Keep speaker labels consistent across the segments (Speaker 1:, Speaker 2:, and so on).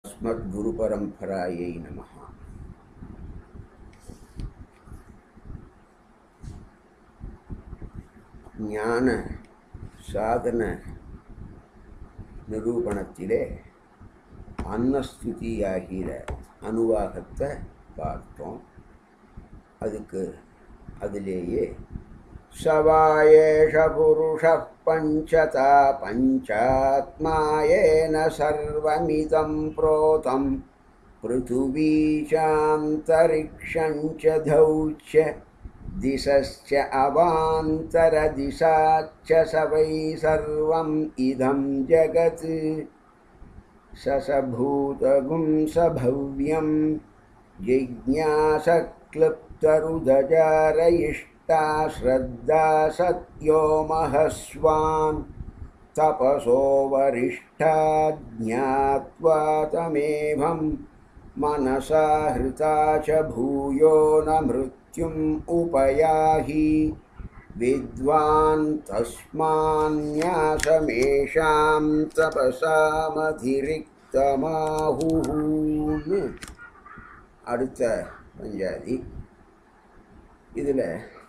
Speaker 1: अस्मद्गुरुपरम्परायै नमः ஞான சாதன நிரூபணத்திலே அன்னஸ்துதியாகிற அனுவாகத்தை பார்த்தோம் அதுக்கு அதிலேயே சவாயேஷ புருஷ பஞ்சதா பஞ்சாத்மாயேன சர்வமிதம் புரோதம் पृथिवीचान्तरिक्षञ्च धौच दिशश्च अवान्तरदिशाच्च स वै सर्वम् इदं जगत् स स भूतगुं स भव्यं जिज्ञासक्लृप्तरुदजारयिष्टा श्रद्धा सत्यो महस्वान् तपसो वरिष्ठा ज्ञात्वा तमेवं मनसा हृता च भूयो न मृत्युम् उपयाहि विद्वान् तस्मान्यासमेषां தபசாமதிரிக்தமாஹூன்னு அடுத்த பஞ்சாதி இதில்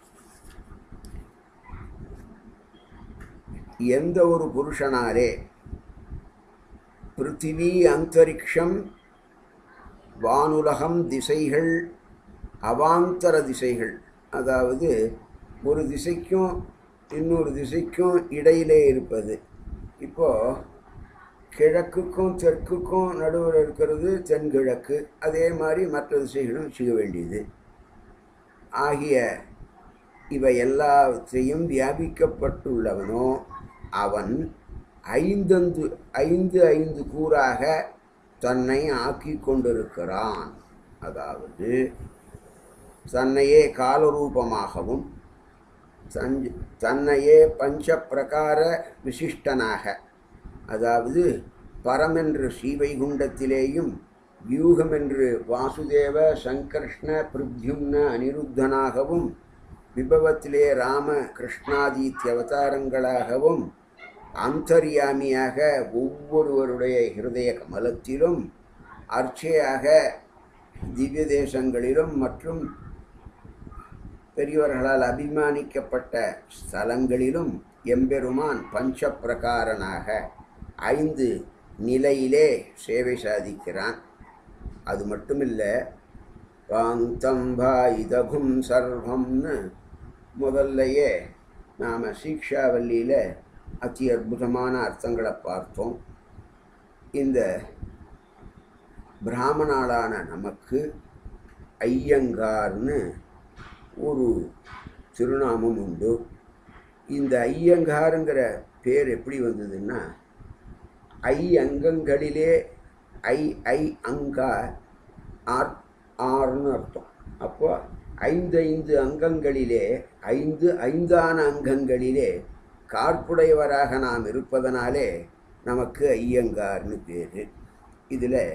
Speaker 1: எந்த ஒரு புருஷனாலே பிருத்திவி அந்தரிக்ஷம் வானுலகம் திசைகள் அவாந்தர திசைகள் அதாவது ஒரு திசைக்கும் இன்னொரு திசைக்கும் இடையிலே இருப்பது இப்போது கிழக்குக்கும் தெற்குக்கும் நடுவில் இருக்கிறது தென்கிழக்கு அதே மாதிரி மற்ற திசைகளும் செய்ய வேண்டியது ஆகிய இவை எல்லாவற்றையும் வியாபிக்கப்பட்டுள்ளவனோ அவன் ஐந்தந்து ஐந்து ஐந்து கூறாக தன்னை ஆக்கி கொண்டிருக்கிறான் அதாவது தன்னையே காலரூபமாகவும் தன் தன்னையே பஞ்ச பிரகார விசிஷ்டனாக அதாவது பரமென்று ஸ்ரீவைகுண்டத்திலேயும் வியூகம் என்று வாசுதேவ சங்கர்ஷ்ண பிருத்யும்ன அனிருத்தனாகவும் விபவத்திலே ராம கிருஷ்ணாதீத்ய அவதாரங்களாகவும் அந்தர்யாமியாக ஒவ்வொருவருடைய ஹிருதய கமலத்திலும் அர்ச்சையாக திவ்ய தேசங்களிலும் மற்றும் பெரியவர்களால் அபிமானிக்கப்பட்ட ஸ்தலங்களிலும் எம்பெருமான் பஞ்ச பிரகாரனாக ஐந்து நிலையிலே சேவை சாதிக்கிறான் அது மட்டுமில்லை பாங்கம் இதகும் சர்வம்னு முதல்லையே நாம் சீக்ஷாவல்லியில் அதி அற்புதமான அர்த்தங்களை பார்த்தோம் இந்த பிராமணாளான நமக்கு ஐயங்கார்னு ஒரு திருநாமம் உண்டு இந்த ஐயங்காருங்கிற பேர் எப்படி வந்ததுன்னா ஐ அங்கங்களிலே ஐ ஐ அங்கா ஆர் ஆறுன்னு அர்த்தம் அப்போ ஐந்து ஐந்து அங்கங்களிலே ஐந்து ஐந்தான அங்கங்களிலே கார்ப்புடையவராக நாம் இருப்பதனாலே நமக்கு ஐயங்கார்னு பேர் இதில்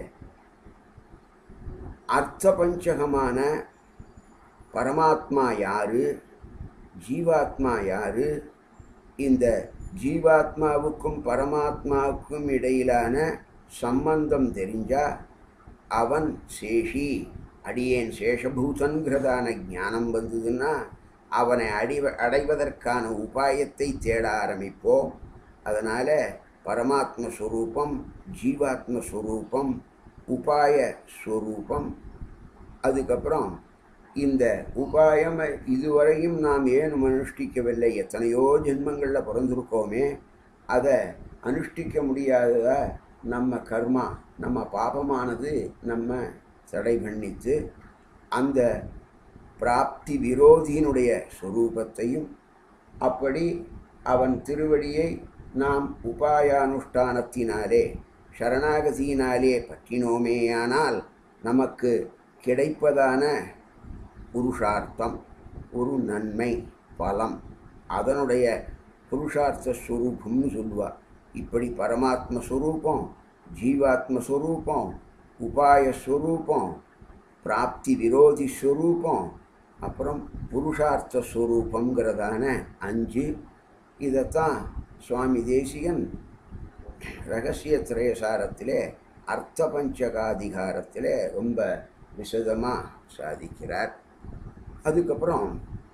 Speaker 1: அர்த்த பஞ்சகமான பரமாத்மா யாரு ஜீவாத்மா யாரு இந்த ஜீவாத்மாவுக்கும் பரமாத்மாவுக்கும் இடையிலான சம்பந்தம் தெரிஞ்சா அவன் சேஷி அடியேன் சேஷபூதன்கிறதான ஞானம் வந்ததுன்னா அவனை அடிவ அடைவதற்கான உபாயத்தை தேட ஆரம்பிப்போம் அதனால் பரமாத்ம ஸ்வரூபம் ஜீவாத்ம ஸ்வரூபம் உபாய ஸ்வரூபம் அதுக்கப்புறம் இந்த உபாயம் இதுவரையும் நாம் ஏன் அனுஷ்டிக்கவில்லை எத்தனையோ ஜென்மங்களில் பிறந்திருக்கோமே அதை அனுஷ்டிக்க முடியாததா நம்ம கர்மா நம்ம பாபமானது நம்ம தடை பண்ணித்து அந்த பிராப்தி விரோதியினுடைய ஸ்வரூபத்தையும் அப்படி அவன் திருவடியை நாம் உபாயானுஷ்டானத்தினாலே சரணாகதியினாலே பற்றினோமேயானால் நமக்கு கிடைப்பதான புருஷார்த்தம் ஒரு நன்மை பலம் அதனுடைய புருஷார்த்த ஸ்வரூபம்னு சொல்லுவா இப்படி பரமாத்ம ஸ்வரூபம் ஜீவாத்ம ஸ்வரூபம் உபாய ஸ்வரூபம் பிராப்தி விரோதி ஸ்வரூபம் அப்புறம் புருஷார்த்த ஸ்வரூபங்கிறதான அஞ்சு இதைத்தான் சுவாமி தேசிகன் ரகசிய திரயசாரத்திலே அர்த்த பஞ்சகாதிகாரத்தில் ரொம்ப விசதமாக சாதிக்கிறார் அதுக்கப்புறம்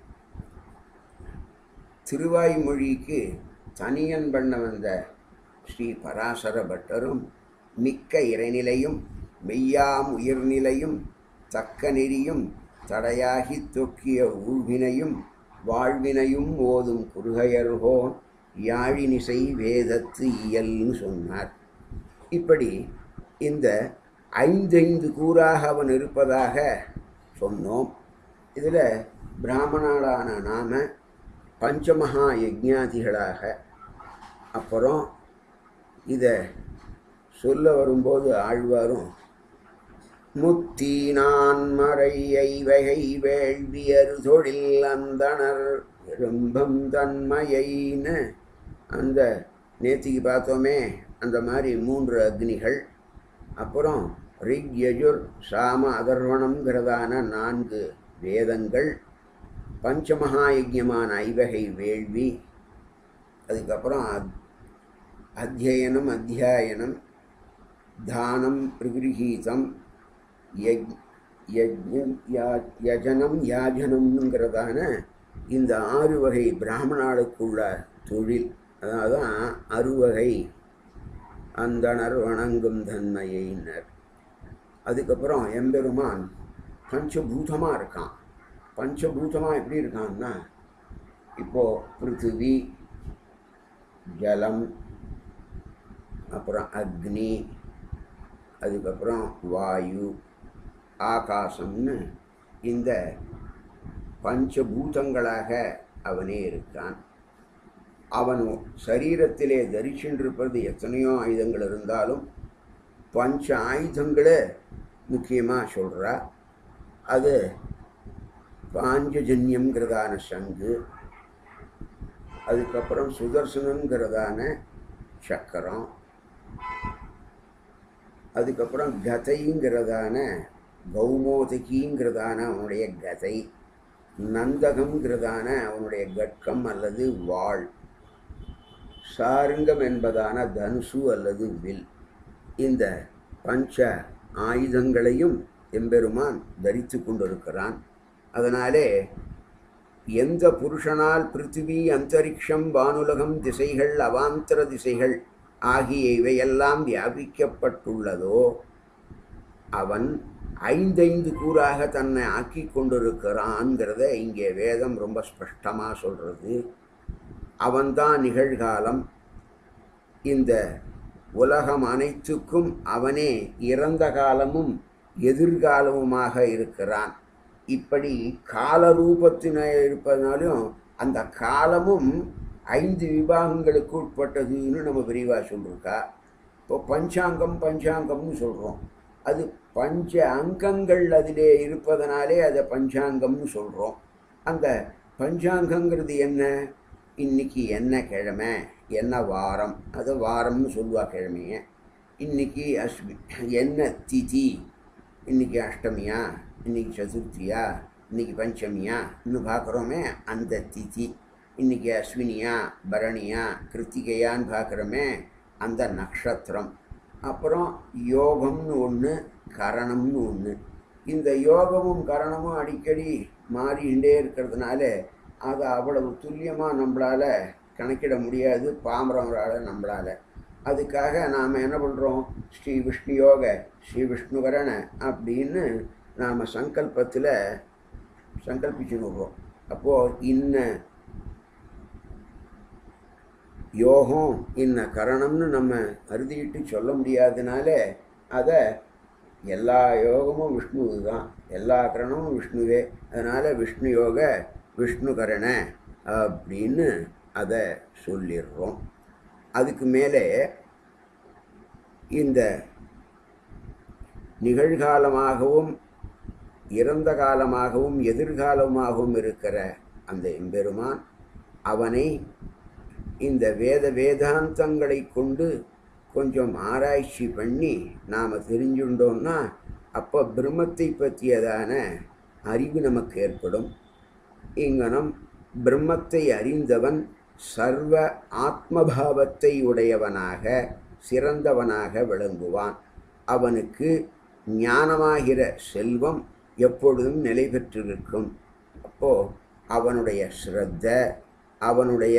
Speaker 1: திருவாய்மொழிக்கு தனியன் பண்ண வந்த ஸ்ரீ பராசர பட்டரும் மிக்க இறைநிலையும் மெய்யாம் உயிர்நிலையும் தக்க நெறியும் தடையாகி தொக்கிய ஊழ்வினையும் வாழ்வினையும் ஓதும் குறுகையர்கோன் யாழினிசை வேதத்து இயல்னு சொன்னார் இப்படி இந்த ஐந்தைந்து கூறாக அவன் இருப்பதாக சொன்னோம் இதில் பிராமணாளான நாம பஞ்சமகா யஜ்ஞாதிகளாக அப்புறம் இதை சொல்ல வரும்போது ஆழ்வாரும் முத்தீனான் மறையை வகை வேள்வியர் தொழில் அந்தனர் எறும்பம் தன்மையின்னு அந்த நேத்திக்கு பார்த்தோமே அந்த மாதிரி மூன்று அக்னிகள் அப்புறம் ரிக் யஜுர் சாம அதர்வணம்ங்கிறதான நான்கு வேதங்கள் பஞ்சமகா யஜ்யமான ஐவகை வேள்வி அதுக்கப்புறம் அத் அத்தியனம் அத்தியாயனம் தானம் பிரகிரகீதம் யஜ் யஜ்ஞம் யா- யஜனம் யாஜனம்ங்கிறதான இந்த ஆறு வகை பிராமணாளுக்குள்ள தொழில் அதாவது அறுவகை அந்தணர் வணங்கும் தன்மையினர் அதுக்கப்புறம் எம்பெருமான் பஞ்சபூதமாக இருக்கான் பஞ்சபூதமாக எப்படி இருக்கான்னா இப்போது பிருத்திவி ஜலம் அப்புறம் அக்னி அதுக்கப்புறம் வாயு ஆகாசம்னு இந்த பஞ்சபூதங்களாக அவனே இருக்கான் அவன் சரீரத்திலே தரிச்சுன்றிருப்பது எத்தனையோ ஆயுதங்கள் இருந்தாலும் பஞ்ச ஆயுதங்களை முக்கியமாக சொல்கிறா அது பாஞ்சஜன்யம்ங்கிறதான சங்கு அதுக்கப்புறம் சுதர்சனங்கிறதான சக்கரம் அதுக்கப்புறம் கதைங்கிறதான கௌமோதகிங்கிறதான அவனுடைய கதை நந்தகம்ங்கிறதான அவனுடைய கட்கம் அல்லது வாள் சாருங்கம் என்பதான தனுசு அல்லது வில் இந்த பஞ்ச ஆயுதங்களையும் எம்பெருமான் தரித்து கொண்டிருக்கிறான் அதனாலே எந்த புருஷனால் பிருத்திவி அந்தரிக்ஷம் வானுலகம் திசைகள் அவாந்தர திசைகள் ஆகிய இவையெல்லாம் வியாபிக்கப்பட்டுள்ளதோ அவன் ஐந்தைந்து கூறாக தன்னை ஆக்கி கொண்டிருக்கிறான்ங்கிறத இங்கே வேதம் ரொம்ப ஸ்பஷ்டமாக சொல்கிறது அவன்தான் நிகழ்காலம் இந்த உலகம் அனைத்துக்கும் அவனே இறந்த காலமும் எதிர்காலமுமாக இருக்கிறான் இப்படி கால ரூபத்தின இருப்பதனாலும் அந்த காலமும் ஐந்து விபாகங்களுக்கு உட்பட்டதுன்னு நம்ம விரிவாக சொல்லியிருக்கா இப்போ பஞ்சாங்கம் பஞ்சாங்கம்னு சொல்கிறோம் அது பஞ்ச அங்கங்கள் அதிலே இருப்பதனாலே அதை பஞ்சாங்கம்னு சொல்கிறோம் அந்த பஞ்சாங்கங்கிறது என்ன இன்னைக்கு என்ன கிழமை என்ன வாரம் அது வாரம்னு சொல்லுவா கிழமைய இன்னைக்கு அஸ்மி என்ன திதி இன்னைக்கு அஷ்டமியா இன்னைக்கு சதுர்த்தியா இன்னைக்கு பஞ்சமியா இன்னும் பார்க்குறோமே அந்த திதி இன்னைக்கு அஸ்வினியா பரணியா கிருத்திகையான்னு பார்க்குறோமே அந்த நக்ஷத்திரம் அப்புறம் யோகம்னு ஒன்று கரணம்னு ஒன்று இந்த யோகமும் கரணமும் அடிக்கடி மாறிக்கிட்டே இருக்கிறதுனால அதை அவ்வளவு துல்லியமாக நம்மளால் கணக்கிட முடியாது பாமரவரால் நம்மளால் அதுக்காக நாம் என்ன பண்ணுறோம் ஸ்ரீ விஷ்ணு யோக ஸ்ரீ விஷ்ணுவரண அப்படின்னு நாம் சங்கல்பத்தில் சங்கல்பிச்சுன்னு விடுறோம் அப்போது இன்ன யோகம் இன்ன கரணம்னு நம்ம அறுதிட்டு சொல்ல முடியாதனால அதை எல்லா யோகமும் விஷ்ணுவு தான் எல்லா கரணமும் விஷ்ணுவே அதனால் விஷ்ணு யோக விஷ்ணு கரண அப்படின்னு அதை சொல்லிடுறோம் அதுக்கு மேலே இந்த நிகழ்காலமாகவும் இறந்த காலமாகவும் எதிர்காலமாகவும் இருக்கிற அந்த எம்பெருமான் அவனை இந்த வேத வேதாந்தங்களை கொண்டு கொஞ்சம் ஆராய்ச்சி பண்ணி நாம் தெரிஞ்சுட்டோம்னா அப்போ பிரம்மத்தை பற்றியதான அறிவு நமக்கு ஏற்படும் இங்கனம் பிரம்மத்தை அறிந்தவன் சர்வ ஆத்மபாவத்தை உடையவனாக சிறந்தவனாக விளங்குவான் அவனுக்கு ஞானமாகிற செல்வம் எப்பொழுதும் நிலை பெற்றிருக்கும் அப்போ அவனுடைய ஸ்ரத்த அவனுடைய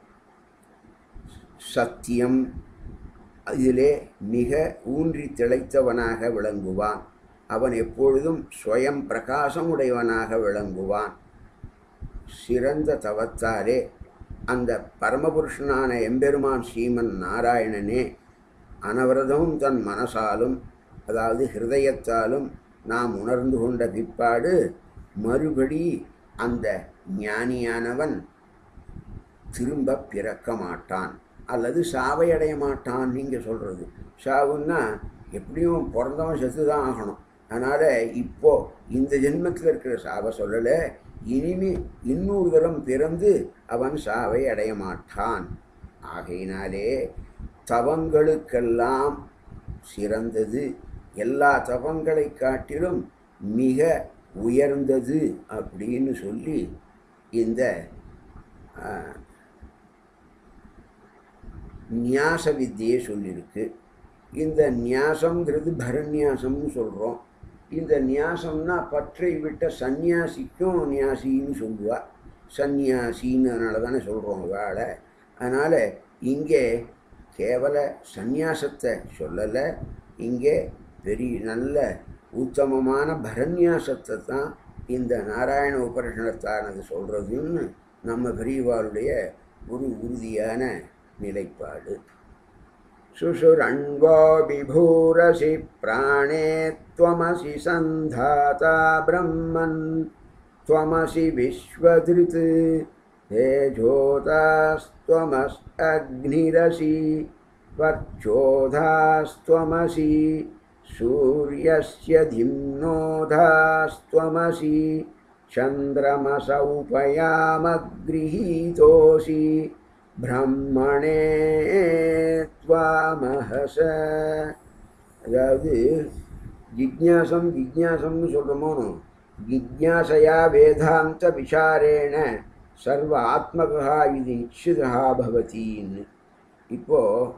Speaker 1: சத்தியம் இதிலே மிக ஊன்றி திளைத்தவனாக விளங்குவான் அவன் எப்பொழுதும் ஸ்வயம் பிரகாசம் உடையவனாக விளங்குவான் சிறந்த தவத்தாலே அந்த பரமபுருஷனான எம்பெருமான் ஸ்ரீமன் நாராயணனே அனவரதமும் தன் மனசாலும் அதாவது ஹிருதயத்தாலும் நாம் உணர்ந்து கொண்ட பிற்பாடு மறுபடி அந்த ஞானியானவன் திரும்ப பிறக்க மாட்டான் அல்லது சாவை அடைய மாட்டான் நீங்கள் சொல்கிறது சாவுன்னா எப்படியும் பிறந்தவன் செத்து தான் ஆகணும் அதனால் இப்போ இந்த ஜென்மத்தில் இருக்கிற சாவை சொல்லலை இனிமே இன்னொரு தரம் பிறந்து அவன் சாவை அடைய மாட்டான் ஆகையினாலே தவங்களுக்கெல்லாம் சிறந்தது எல்லா தவங்களை காட்டிலும் மிக உயர்ந்தது அப்படின்னு சொல்லி இந்த நியாச வித்தியை சொல்லியிருக்கு இந்த நியாசங்கிறது பரநியாசம்னு சொல்கிறோம் இந்த நியாசம்னா பற்றை விட்ட சந்நியாசிக்கும் நியாசின்னு சொல்லுவா சந்நியாசின்னு அதனால தானே சொல்கிறோம் வேலை அதனால் இங்கே கேவல சந்நியாசத்தை சொல்லலை இங்கே பெரிய நல்ல உத்தமமான பரநியாசத்தை தான் இந்த நாராயண உபரிஷணத்தானது சொல்கிறதுன்னு நம்ம பெரியவாளுடைய ஒரு உறுதியான நிலைப்பாடு சுஷுரண்வோ விபூரசி பிராணே त्वमसि सन्धाता ब्रह्मन् त्वमसि विश्वधृत् तेजोतास्त्वमस्अग्निरसि वर्चोधास्त्वमसि सूर्यस्य धिम्नोधास्त्वमसि चन्द्रमस उपयामगृहीतोऽसि பிரம்மணே துவாமஹச அதாவது ஜிக்ஞாசம் ஜிக்ஞாசம்னு சொல்கிறோமோ ஜிக்ஞாசையா வேதாந்த விசாரேண சர்வ ஆத்மகா இது நிச்சிதா பவத்தின்னு இப்போது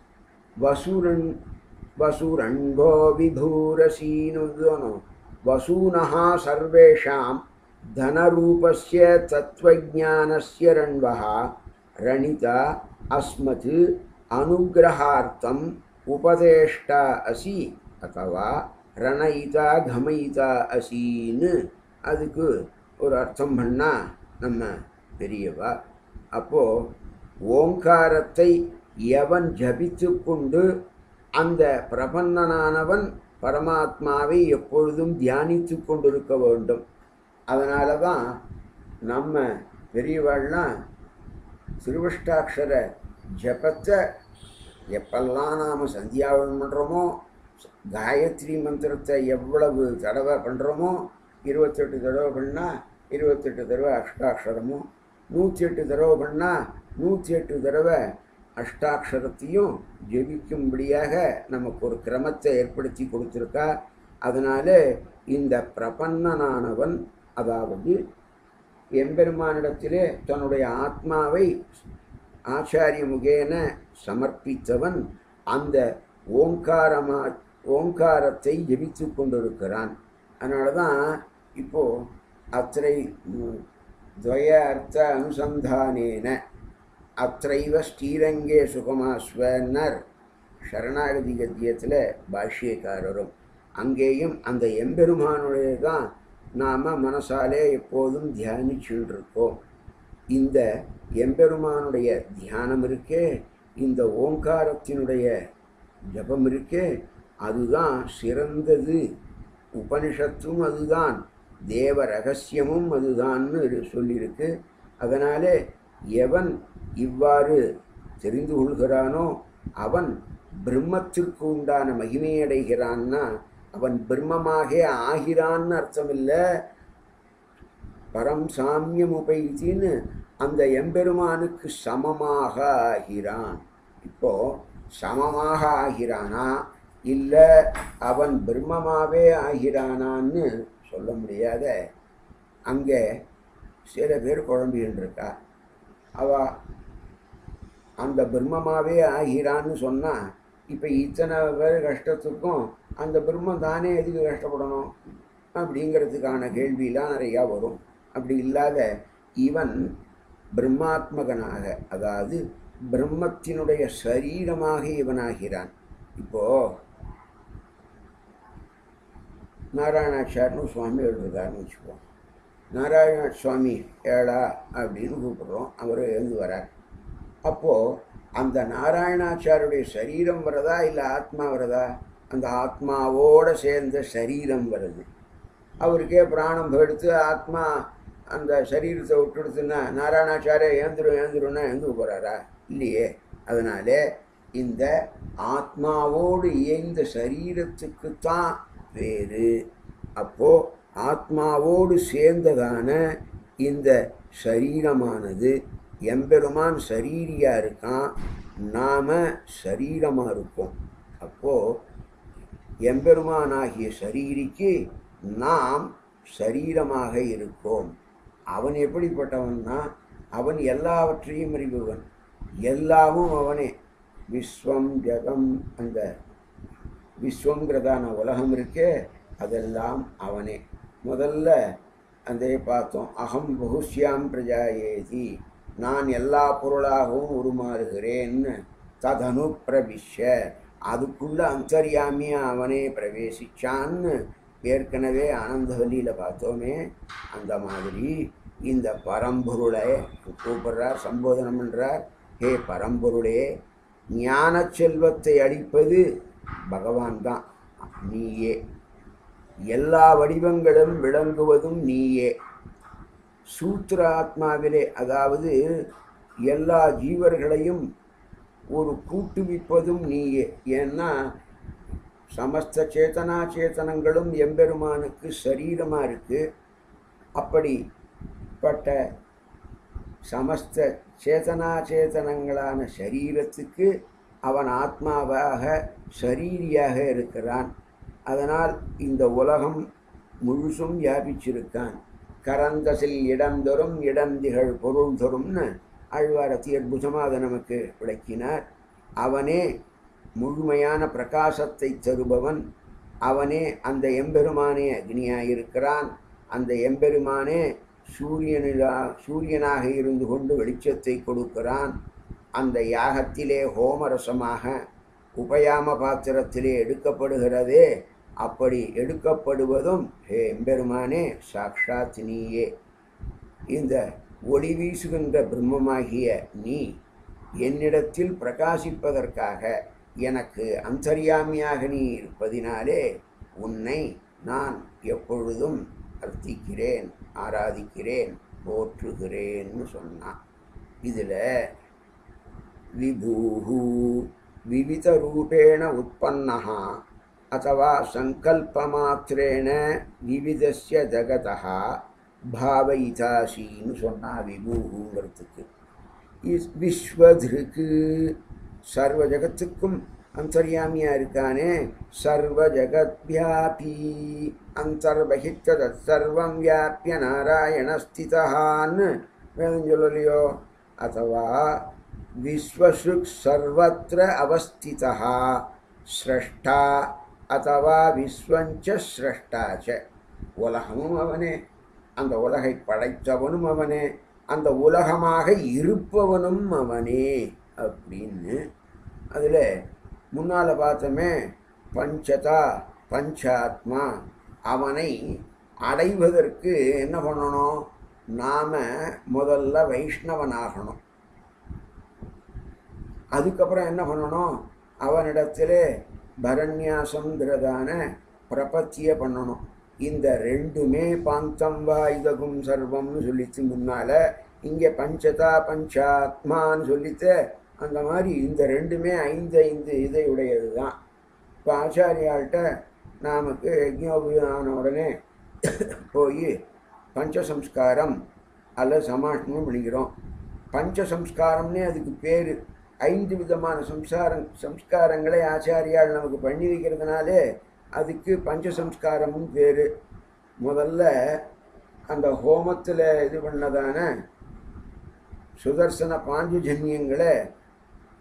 Speaker 1: வசூரன் வசூரண்போ விபூரசீனு வசூனஹா சர்வேஷாம் धनरूपस्य तत्त्वज्ञानस्य रण्वः रणिता अस्मत् अनुग्रहार्थम् उपदेष्टा असि अथवा ரணயிதா கமயிதா அசின்னு அதுக்கு ஒரு அர்த்தம் பண்ணால் நம்ம பெரியவா அப்போது ஓங்காரத்தை எவன் ஜபித்து கொண்டு அந்த பிரபன்னனானவன் பரமாத்மாவை எப்பொழுதும் தியானித்து கொண்டிருக்க வேண்டும் அதனால தான் நம்ம பெரியவாள்லாம் திருவஷ்டாட்சர ஜபத்தை எப்பெல்லாம் நாம் சந்தியாவனம் பண்ணுறோமோ காயத்ரி மந்திரத்தை எவ்வளவு தடவை பண்ணுறோமோ இருபத்தெட்டு தடவை பண்ணால் இருபத்தெட்டு தடவை அஷ்டாட்சரமும் நூற்றி எட்டு தடவை பண்ணால் நூற்றி எட்டு தடவை அஷ்டாட்சரத்தையும் ஜெபிக்கும்படியாக நமக்கு ஒரு கிரமத்தை ஏற்படுத்தி கொடுத்துருக்கா அதனால இந்த பிரபன்னனானவன் அதாவது எம்பெருமானிடத்திலே தன்னுடைய ஆத்மாவை ஆச்சாரிய முகேன சமர்ப்பித்தவன் அந்த ஓங்காரமா ஓங்காரத்தை ஜெபித்து கொண்டிருக்கிறான் அதனால தான் இப்போது அத்திரை துவய அர்த்த அனுசந்தானேன அத்தைவ ஸ்ரீரங்கே சுகமாஸ்வன்னர் சரணாகதி கத்தியத்தில் பாஷ்யக்காரரும் அங்கேயும் அந்த எம்பெருமானுடைய தான் நாம் மனசாலே எப்போதும் தியானிச்சுட்டு இருக்கோம் இந்த எம்பெருமானுடைய தியானம் இருக்கே இந்த ஓங்காரத்தினுடைய ஜபம் இருக்கே அதுதான் சிறந்தது உபனிஷத்தும் அதுதான் தேவ ரகசியமும் அதுதான்னு சொல்லியிருக்கு அதனாலே எவன் இவ்வாறு தெரிந்து கொள்கிறானோ அவன் பிரம்மத்திற்கு உண்டான மகிமையடைகிறான்னா அவன் பிரம்மமாக ஆகிறான்னு அர்த்தம் இல்லை பரம் சாமியம் உபயித்தின்னு அந்த எம்பெருமானுக்கு சமமாக ஆகிறான் இப்போ சமமாக ஆகிறானா இல்லை அவன் பிரம்மமாகவே ஆகிறானான்னு சொல்ல முடியாத அங்கே சில பேர் குழம்பின்னு இருக்கா அவ அந்த பிரம்மமாகவே ஆகிறான்னு சொன்னால் இப்போ இத்தனை பேர் கஷ்டத்துக்கும் அந்த பிரம்மம் தானே எதுக்கு கஷ்டப்படணும் அப்படிங்கிறதுக்கான கேள்வியெலாம் நிறையா வரும் அப்படி இல்லாத இவன் பிரம்மாத்மகனாக அதாவது பிரம்மத்தினுடைய சரீரமாக இவனாகிறான் இப்போ நாராயணாச்சார்னு சுவாமி எழுதுறாருன்னு வச்சுப்போம் நாராயண சுவாமி ஏடா அப்படின்னு கூப்பிடுறோம் அவர் எழுந்து வரார் அப்போது அந்த நாராயணாச்சாருடைய சரீரம் வரதா இல்லை ஆத்மா வரதா அந்த ஆத்மாவோடு சேர்ந்த சரீரம் வருது அவருக்கே பிராணம் போயிடுத்து ஆத்மா அந்த சரீரத்தை விட்டுடுத்துன்னா நாராயணாச்சாரிய ஏந்திரும் ஏந்திரும்னா எழுந்து போகிறாரா இல்லையே அதனால இந்த ஆத்மாவோடு இயைந்த சரீரத்துக்கு தான் வேறு அப்போ ஆத்மாவோடு சேர்ந்ததான இந்த சரீரமானது எம்பெருமான் சரீரியா இருக்கான் நாம சரீரமா இருக்கோம் அப்போ எம்பெருமானாகிய சரீரிக்கு நாம் சரீரமாக இருக்கோம் அவன் எப்படிப்பட்டவன்னா அவன் எல்லாவற்றையும் அறிபவன் எல்லாமும் அவனே விஸ்வம் ஜகம் அந்த விஸ்வங்கிறதான உலகம் இருக்கே அதெல்லாம் அவனே முதல்ல அந்த பார்த்தோம் அகம் பகுஷ்யாம் பிரஜாயேதி நான் எல்லா பொருளாகவும் உருமாறுகிறேன்னு ததனு பிரவிஷ்ய அதுக்குள்ள அந்தர்யாமியா அவனே பிரவேசிச்சான்னு ஏற்கனவே ஆனந்தவல்லியில் பார்த்தோமே அந்த மாதிரி இந்த பரம்பொருளை கூப்பிடுறார் சம்போதனம் என்றார் ஹே பரம்பொருளே ஞான செல்வத்தை அளிப்பது பகவான் தான் நீயே எல்லா வடிவங்களும் விளங்குவதும் நீயே சூத்திர ஆத்மாவிலே அதாவது எல்லா ஜீவர்களையும் ஒரு கூட்டுவிப்பதும் நீயே ஏன்னா சமஸ்த சேதனா சேத்தனங்களும் எம்பெருமானுக்கு சரீரமாக இருக்கு அப்படிப்பட்ட சமஸ்த சேதனா சேதனங்களான சரீரத்துக்கு அவன் ஆத்மாவாக சரீரியாக இருக்கிறான் அதனால் இந்த உலகம் முழுசும் வியாபிச்சிருக்கான் கரந்தசில் இடம் தரும் இடம் திகழ் பொருள் தரும்னு ஆழ்வாரத்தி அற்புதமாக அதை நமக்கு விளக்கினார் அவனே முழுமையான பிரகாசத்தை தருபவன் அவனே அந்த எம்பெருமானே அக்னியாயிருக்கிறான் அந்த எம்பெருமானே சூரியனிலா சூரியனாக இருந்து கொண்டு வெளிச்சத்தை கொடுக்கிறான் அந்த யாகத்திலே ஹோமரசமாக உபயாம பாத்திரத்திலே எடுக்கப்படுகிறதே அப்படி எடுக்கப்படுவதும் ஹே எம்பெருமானே சாக்ஷாத் நீயே இந்த ஒளி வீசுகின்ற பிரம்மமாகிய நீ என்னிடத்தில் பிரகாசிப்பதற்காக எனக்கு அந்தர்யாமியாக நீ இருப்பதினாலே உன்னை நான் எப்பொழுதும் அர்த்திக்கிறேன் ஆராதிக்கிறேன் போற்றுகிறேன்னு சொன்னான் இதில் விபூஹு விவிதரூபேண உற்பன்னः अथवा சங்கல்பமாத்திரேன விவிதஸ்ய ஜகதः பாவயிதாசின்னு சொன்னா விபூங்கிறதுக்கு விஸ்வதிருக்கு சர்வ ஜகத்துக்கும் அந்தர்யாமியா இருக்கானே சர்வ ஜகத்வியாபி அந்தர்பகித்த தற்சர்வம் வியாபிய நாராயணஸ்திதான்னு வேதம் சொல்லலையோ அதுவா விஸ்வசுக் சர்வத்திர அவஸ்திதா ஸ்ரஷ்டா அதுவா விஸ்வஞ்ச ஸ்ரஷ்டாச்ச உலகமும் அவனே அந்த உலகை படைத்தவனும் அவனே அந்த உலகமாக இருப்பவனும் அவனே அப்படின்னு அதில் முன்னால் பார்த்தோமே பஞ்சதா பஞ்சாத்மா அவனை அடைவதற்கு என்ன பண்ணணும் நாம் முதல்ல வைஷ்ணவனாகணும் அதுக்கப்புறம் என்ன பண்ணணும் அவனிடத்தில் பரண்யாசங்கிறதான பிரபத்தியை பண்ணணும் இந்த ரெண்டுமே பாந்தம் வா இதகும் சர்வம்னு சொல்லிச்சு முன்னால் இங்கே பஞ்சதா பஞ்சாத்மான்னு சொல்லித்து அந்த மாதிரி இந்த ரெண்டுமே ஐந்து ஐந்து இதை உடையது தான் இப்போ ஆச்சாரியாள்கிட்ட நமக்கு யஜ்னோபுதான உடனே போய் பஞ்சசம்ஸ்காரம் அல்லது சமாஷ்டமும் பண்ணிக்கிறோம் பஞ்சசம்ஸ்காரம்னே அதுக்கு பேர் ஐந்து விதமான சம்சாரம் சம்ஸ்காரங்களை ஆச்சாரியால் நமக்கு பண்ணி வைக்கிறதுனாலே அதுக்கு பஞ்சசம்ஸ்காரம்னு பேர் முதல்ல அந்த ஹோமத்தில் இது பண்ணதான சுதர்சன பாஞ்சுஜன்யங்களை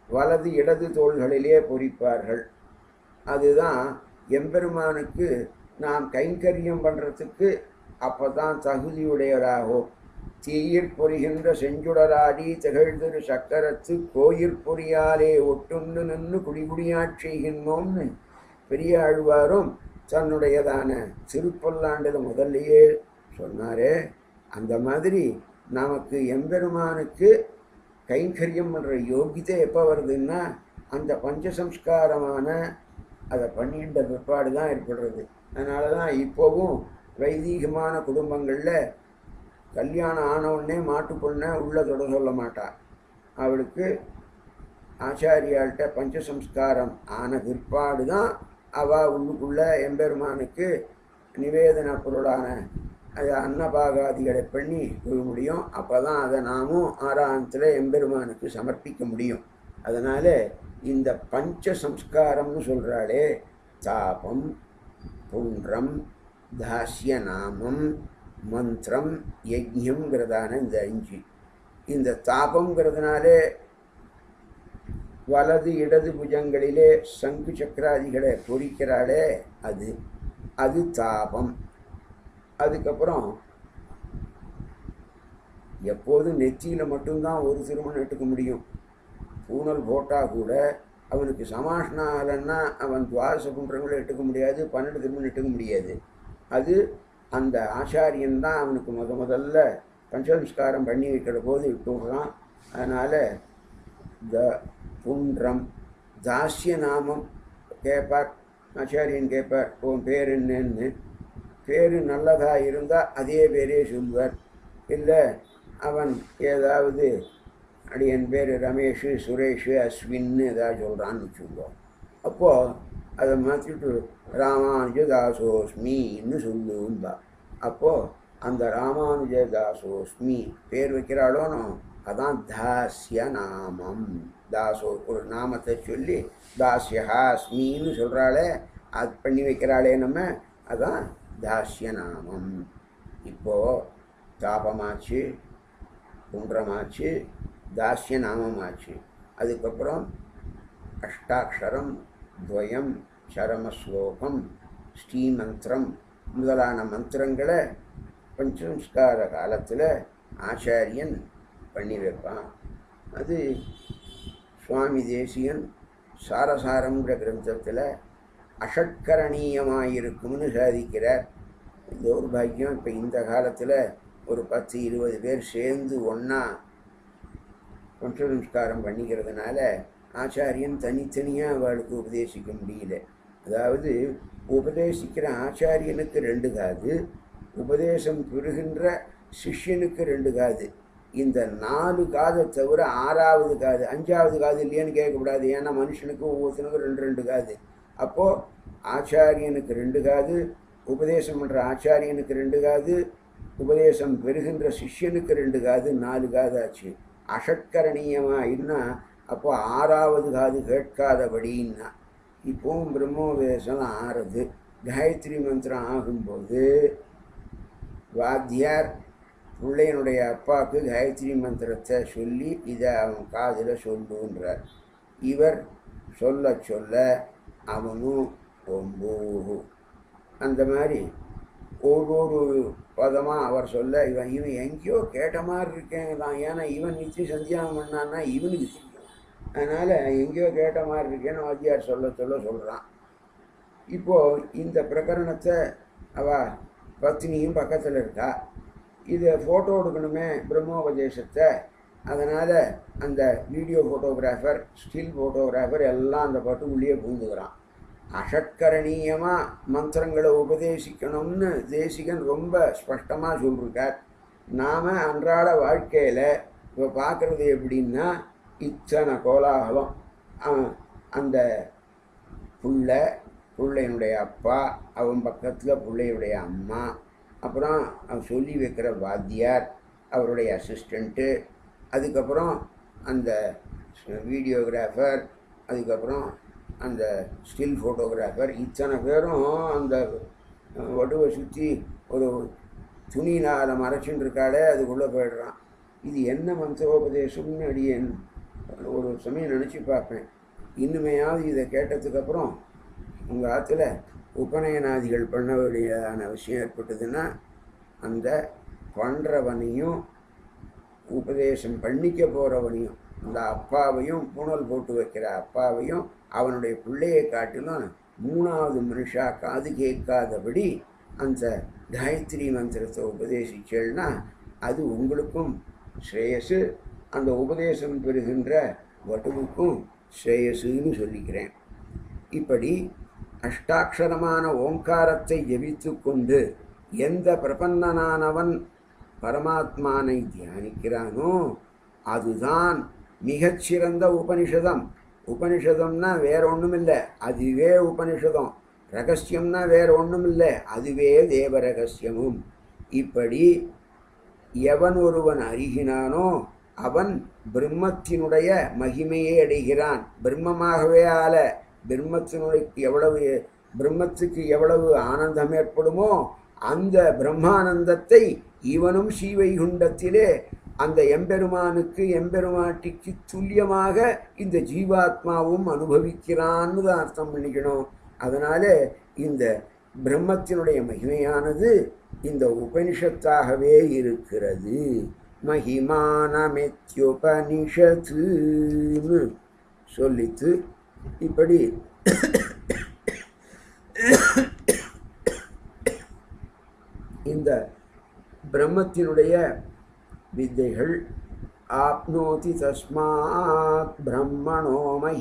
Speaker 1: வலது இடது தோள்களிலே பொறிப்பார்கள் அதுதான் எம்பெருமானுக்கு நாம் கைங்கரியம் பண்ணுறதுக்கு அப்போ தான் தகுதியுடையவராகும் தீயிற் பொறிகின்ற செஞ்சுடராடி திகழ்திரு சக்கரத்து கோயிற் பொறியாலே ஒட்டுண்டு நின்று குடிகுடியாட் செய்கின்றோம்னு பெரிய ஆழ்வாரும் தன்னுடையதான திருப்பல்லாண்டில் முதல்லையே சொன்னாரே அந்த மாதிரி நமக்கு எம்பெருமானுக்கு கைங்கரியம் பண்ணுற யோகிதை எப்போ வருதுன்னா அந்த பஞ்சசம்ஸ்காரமான அதை பண்ணின்ற பிற்பாடு தான் ஏற்படுறது அதனால தான் இப்போவும் வைதீகமான குடும்பங்களில் கல்யாணம் ஆனவுடனே மாட்டு பொண்ணை உள்ளே தொட சொல்ல மாட்டா அவளுக்கு ஆச்சாரியாள்கிட்ட பஞ்சசம்ஸ்காரம் ஆன பிற்பாடு தான் அவள் உள்ளுக்குள்ள எம்பெருமானுக்கு நிவேதன பொருளான அது அன்னபாகாதிகளை பண்ணி போக முடியும் அப்போ தான் அதை நாமும் ஆறாந்தத்தில் எம்பெருமானுக்கு சமர்ப்பிக்க முடியும் அதனால் இந்த பஞ்ச சம்ஸ்காரம்னு சொல்கிறாளே தாபம் புன்றம் தாஸ்ய நாமம் மந்திரம் யஜ்யங்கிறதான இந்த அஞ்சு இந்த தாபங்கிறதுனாலே வலது இடது புஜங்களிலே சங்கு சக்கராதிகளை பொறிக்கிறாளே அது அது தாபம் அதுக்கப்புறம் எப்போதும் நெத்தியில் மட்டும்தான் ஒரு திருமணம் எடுக்க முடியும் பூனல் போட்டால் கூட அவனுக்கு சமாஷ்னம் ஆகலைன்னா அவன் துவாச குன்றங்களை எடுக்க முடியாது பன்னெண்டு திருமணம் எடுக்க முடியாது அது அந்த ஆச்சாரியன் தான் அவனுக்கு முத முதல்ல பஞ்சசம்ஸ்காரம் பண்ணி வைக்கிற போது விட்டு விடுறான் அதனால் த புன்றம் தாஸ்ய நாமம் கேட்பார் ஆச்சாரியன் கேட்பார் உன் பேர் என்னன்னு பேர் நல்லதாக இருந்தால் அதே பேரே சொல்வார் இல்லை அவன் ஏதாவது அடியன் பேர் ரமேஷ் சுரேஷ் அஸ்வின்னு ஏதாவது சொல்கிறான்னு வச்சுக்கோங்க அப்போது அதை மாற்றிட்டு ராமானுஜதாசோஸ்மின்னு சொல்லும்பா அப்போது அந்த ராமானுஜதாசோஸ்மி பேர் வைக்கிறாளோனோ அதான் தாஸ்ய நாமம் தாசோ ஒரு நாமத்தை சொல்லி தாஸ்யஹாஸ்மின்னு சொல்கிறாளே அது பண்ணி வைக்கிறாளே நம்ம அதான் தாஸ்ய நாமம் இப்போது தாபமாச்சு குன்றமாச்சு தாஸ்ய நாமமாச்சு அதுக்கப்புறம் அஷ்டாட்சரம் துவயம் சரமஸ்லோகம் ஸ்ரீமந்திரம் முதலான மந்திரங்களை பஞ்சசம்ஸ்கார காலத்தில் ஆச்சாரியன் பண்ணி வைப்பான் அது சுவாமி தேசியன் சாரசாரங்கிற கிரந்தத்தில் அஷட்கரணீயமாயிருக்கும்னு சாதிக்கிறார் இந்த ஒரு பாக்கியம் இப்போ இந்த காலத்தில் ஒரு பத்து இருபது பேர் சேர்ந்து ஒன்றா பஞ்சசம்ஸ்காரம் பண்ணிக்கிறதுனால ஆச்சாரியன் தனித்தனியாக அவளுக்கு உபதேசிக்க முடியல அதாவது உபதேசிக்கிற ஆச்சாரியனுக்கு ரெண்டு காது உபதேசம் பெறுகின்ற சிஷ்யனுக்கு ரெண்டு காது இந்த நாலு காதை தவிர ஆறாவது காது அஞ்சாவது காது இல்லையான்னு கேட்கக்கூடாது ஏன்னா மனுஷனுக்கு ஒவ்வொருத்தனுக்கும் ரெண்டு ரெண்டு காது அப்போது ஆச்சாரியனுக்கு ரெண்டு காது உபதேசம் பண்ணுற ஆச்சாரியனுக்கு ரெண்டு காது உபதேசம் பெறுகின்ற சிஷ்யனுக்கு ரெண்டு காது நாலு காது ஆச்சு அஷட்கரணீயமாக இருந்தா அப்போ ஆறாவது காது கேட்காதபடின்னா இப்போவும் பிரம்மோபதேசம் ஆறுது காயத்ரி மந்திரம் ஆகும்போது வாத்தியார் பிள்ளையனுடைய அப்பாவுக்கு காயத்ரி மந்திரத்தை சொல்லி இதை அவன் காதில் சொல்லுன்றார் இவர் சொல்ல சொல்ல அவனும் ஒம்பூஹு அந்த மாதிரி ஒவ்வொரு பதமாக அவர் சொல்ல இவன் இவன் எங்கேயோ கேட்ட மாதிரி இருக்கேன் தான் ஏன்னா இவன் நிச்சயம் சந்தியாகம் பண்ணான்னா இவனுக்கு தெரியும் அதனால் எங்கேயோ கேட்ட மாதிரி இருக்கேன்னு வாத்தியார் சொல்ல சொல்ல சொல்கிறான் இப்போது இந்த பிரகரணத்தை அவ பத்னியும் பக்கத்தில் இருக்கா இதை ஃபோட்டோ எடுக்கணுமே பிரம்மோபதேசத்தை அதனால் அந்த வீடியோ ஃபோட்டோகிராஃபர் ஸ்டில் ஃபோட்டோகிராஃபர் எல்லாம் அந்த பட்டுக்குள்ளேயே பூந்துக்கிறான் அஷட்கரணீயமாக மந்திரங்களை உபதேசிக்கணும்னு தேசிகன் ரொம்ப ஸ்பஷ்டமாக சொல்லியிருக்கார் நாம் அன்றாட வாழ்க்கையில் இப்போ பார்க்குறது எப்படின்னா இத்தனை கோலாகலம் அவன் அந்த புள்ள பிள்ளையினுடைய அப்பா அவன் பக்கத்தில் பிள்ளையுடைய அம்மா அப்புறம் அவன் சொல்லி வைக்கிற வாத்தியார் அவருடைய அசிஸ்டண்ட்டு அதுக்கப்புறம் அந்த வீடியோகிராஃபர் அதுக்கப்புறம் அந்த ஸ்டில் ஃபோட்டோகிராஃபர் இத்தனை பேரும் அந்த வடுவை சுற்றி ஒரு துணினால் மறைச்சுன்னு இருக்காளே அதுக்குள்ளே போயிடுறான் இது என்ன மந்திரோபதேசம்னு அடியேன் ஒரு சமயம் நினச்சி பார்ப்பேன் இன்னுமையாவது இதை கேட்டதுக்கப்புறம் உங்கள் ஆற்றுல உபநயனாதிகள் பண்ண வேண்டியதான விஷயம் ஏற்பட்டதுன்னா அந்த பண்ணுறவனையும் உபதேசம் பண்ணிக்க போகிறவனையும் அந்த அப்பாவையும் புனல் போட்டு வைக்கிற அப்பாவையும் அவனுடைய பிள்ளையை காட்டிலும் மூணாவது மனுஷா காது கேட்காதபடி அந்த காயத்ரி மந்திரத்தை உபதேசிச்சேன்னா அது உங்களுக்கும் ஸ்ரேயஸு அந்த உபதேசம் பெறுகின்ற வட்டுவுக்கும் ஸ்ரேயஸுன்னு சொல்லிக்கிறேன் இப்படி அஷ்டாட்சரமான ஓங்காரத்தை ஜெபித்து கொண்டு எந்த பிரபன்னனானவன் பரமாத்மானை தியானிக்கிறானோ அதுதான் மிகச்சிறந்த உபனிஷதம் உபனிஷதம்னா வேற ஒன்றும் இல்லை அதுவே உபனிஷதம் ரகசியம்னா வேற ஒன்றும் இல்லை அதுவே தேவ ரகசியமும் இப்படி எவன் ஒருவன் அறிகினானோ அவன் பிரம்மத்தினுடைய மகிமையை அடைகிறான் பிரம்மமாகவே ஆல பிரம்மத்தினுடைய எவ்வளவு பிரம்மத்துக்கு எவ்வளவு ஆனந்தம் ஏற்படுமோ அந்த பிரம்மானந்தத்தை இவனும் ஸ்ரீவைகுண்டத்திலே அந்த எம்பெருமானுக்கு எம்பெருமாட்டிக்கு துல்லியமாக இந்த ஜீவாத்மாவும் அனுபவிக்கிறான்னு தான் அர்த்தம் பண்ணிக்கணும் அதனால இந்த பிரம்மத்தினுடைய மகிமையானது இந்த உபனிஷத்தாகவே இருக்கிறது மகிமானமெத்யுபனிஷத்துன்னு சொல்லித்து இப்படி இந்த பிரம்மத்தினுடைய வித்தைகள் ஆப்னோதி தஸ்மாத் பிரம்மணோ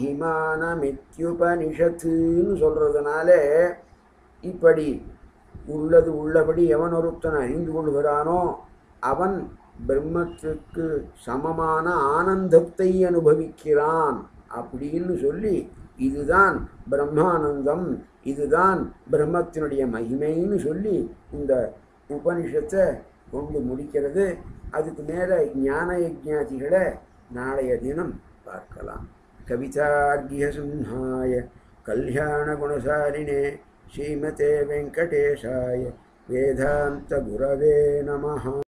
Speaker 1: மகிமானமித்யுபனிஷத்துன்னு சொல்கிறதுனால இப்படி உள்ளது உள்ளபடி எவன் ஒருத்தன் அறிந்து கொள்கிறானோ அவன் பிரம்மத்துக்கு சமமான ஆனந்தத்தை அனுபவிக்கிறான் அப்படின்னு சொல்லி இதுதான் பிரம்மானந்தம் இதுதான் பிரம்மத்தினுடைய மகிமைன்னு சொல்லி இந்த உபனிஷத்தை கொண்டு முடிக்கிறது அதுக்கு மேலே ஞான யஜ்ஞாதிகளை நாளைய தினம் பார்க்கலாம் கவிதார்கிய சிம்ஹாய கல்யாண குணசாலினே ஸ்ரீமதே வெங்கடேஷாய வேதாந்த குரவே நமஹ